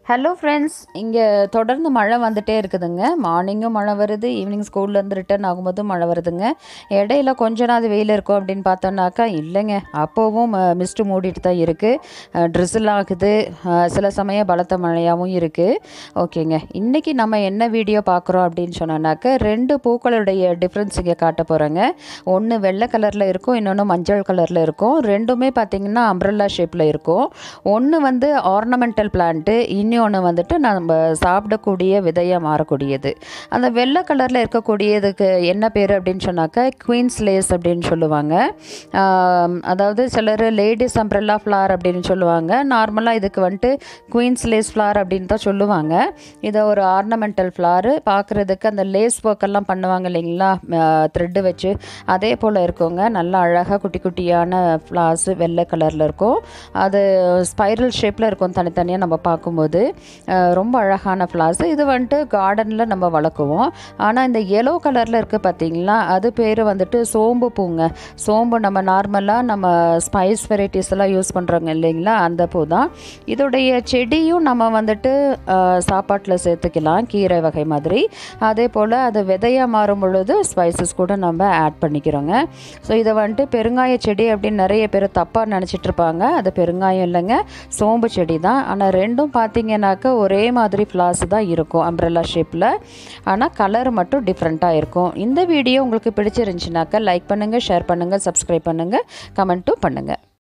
hello friends இங்கே தொடர்ந்து மழை வந்துட்டே இருக்குதுங்க மார்னிங்கும் மழை வருது ஈவினிங் ஸ்கூல்லேருந்து ரிட்டர்ன் ஆகும்போதும் மழை வருதுங்க இடையில கொஞ்ச நாள் வெயில் இருக்கும் அப்படின்னு பார்த்தோன்னாக்கா இல்லைங்க அப்போவும் மிஸ்ட்டு மூடிட்டு தான் இருக்குது ட்ரிசில் ஆகுது அஹ், சில சமயம் பலத்த மழையாகவும் இருக்குது ஓகேங்க இன்றைக்கி நம்ம என்ன வீடியோ பார்க்குறோம் அப்படின்னு சொன்னோன்னாக்கா ரெண்டு பூக்களுடைய டிஃப்ரென்ஸ் இங்கே காட்ட போகிறோங்க ஒன்று வெள்ளை கலரில் இருக்கும் இன்னொன்று மஞ்சள் கலரில் இருக்கும் ரெண்டுமே பார்த்திங்கன்னா அம்ப்ரெல்லா ஷேப்பில் இருக்கும் ஒன்று வந்து ஆர்னமெண்டல் பிளான்ட்டு இன்னொன்று வந்துட்டு நம்ம சாப்பிடக்கூடிய விதையாக மாறக்கூடியது அந்த வெள்ளை கலரில் இருக்கக்கூடியதுக்கு என்ன பேர் அப்படின்னு சொன்னாக்கா குவீன்ஸ் லேஸ் அப்படின்னு சொல்லுவாங்க ஆம், அதாவது சிலர் லேடிஸ் அம்ப்ரெல்லா ஃப்ளார் அப்படின்னு சொல்லுவாங்க நார்மலாக இதுக்கு வந்துட்டு குவீன்ஸ் லேஸ் ஃப்ளார் அப்படின்னு தான் சொல்லுவாங்க இதை ஒரு ஆர்னமெண்டல் ஃப்ளாரு பார்க்குறதுக்கு அந்த லேஸ் ஒர்க்கெல்லாம் பண்ணுவாங்க இல்லைங்களா த்ரெட்டு வச்சு அதே போல் இருக்குங்க நல்லா அழகாக குட்டி குட்டியான ஃப்ளார்ஸு வெள்ளை கலரில் இருக்கும் அது ஸ்பைரல் ஷேப்பில் இருக்கும் தனித்தனியாக நம்ம பார்க்கும்போது அஹ், ரொம்ப அழகான ஃப்ளார்ஸ் இது வந்துட்டு கார்டனில் நம்ம வளர்க்குவோம் ஆனால் இந்த எல்லோ கலரில் இருக்குது பார்த்தீங்களா அது பேர் வந்துட்டு சோம்பு பூங்க சோம்பு நம்ம நார்மலாக நம்ம ஸ்பைஸ் வெரைட்டிஸ் எல்லாம் யூஸ் பண்ணுறோங்க இல்லைங்களா அந்த பூ தான் இதோடைய செடியும் நம்ம வந்துட்டு சாப்பாட்டில் சேர்த்துக்கலாம் கீரை வகை மாதிரி அதே போல் அது விதையாக மாறும் பொழுது ஸ்பைசஸ் கூட நம்ம ஆட் பண்ணிக்கிறோங்க ஸோ இதை வந்துட்டு பெருங்காய செடி அப்படின்னு நிறைய பேர் தப்பாக நினச்சிட்டு இருப்பாங்க அது பெருங்காயம் இல்லைங்க சோம்பு செடி தான் ஆனால் ரெண்டும் பார்த்தீங்கன்னாக்கா ஒரே மாதிரி ஃப்ளார்ஸ் தான் இருக்கும் அம்ப்ரெல்லா ஷேப்பில் ஆனால் கலர் மட்டும் டிஃப்ரெண்ட்டாக இருக்கும் இந்த வீடியோ உங்களுக்கு பிடிச்சிருந்துச்சுனாக்கா லைக் பண்ணுங்கள் ஷேர் பண்ணுங்கள் சப்ஸ்கிரைப் பண்ணுங்கள் கமெண்ட்டும் பண்ணுங்கள்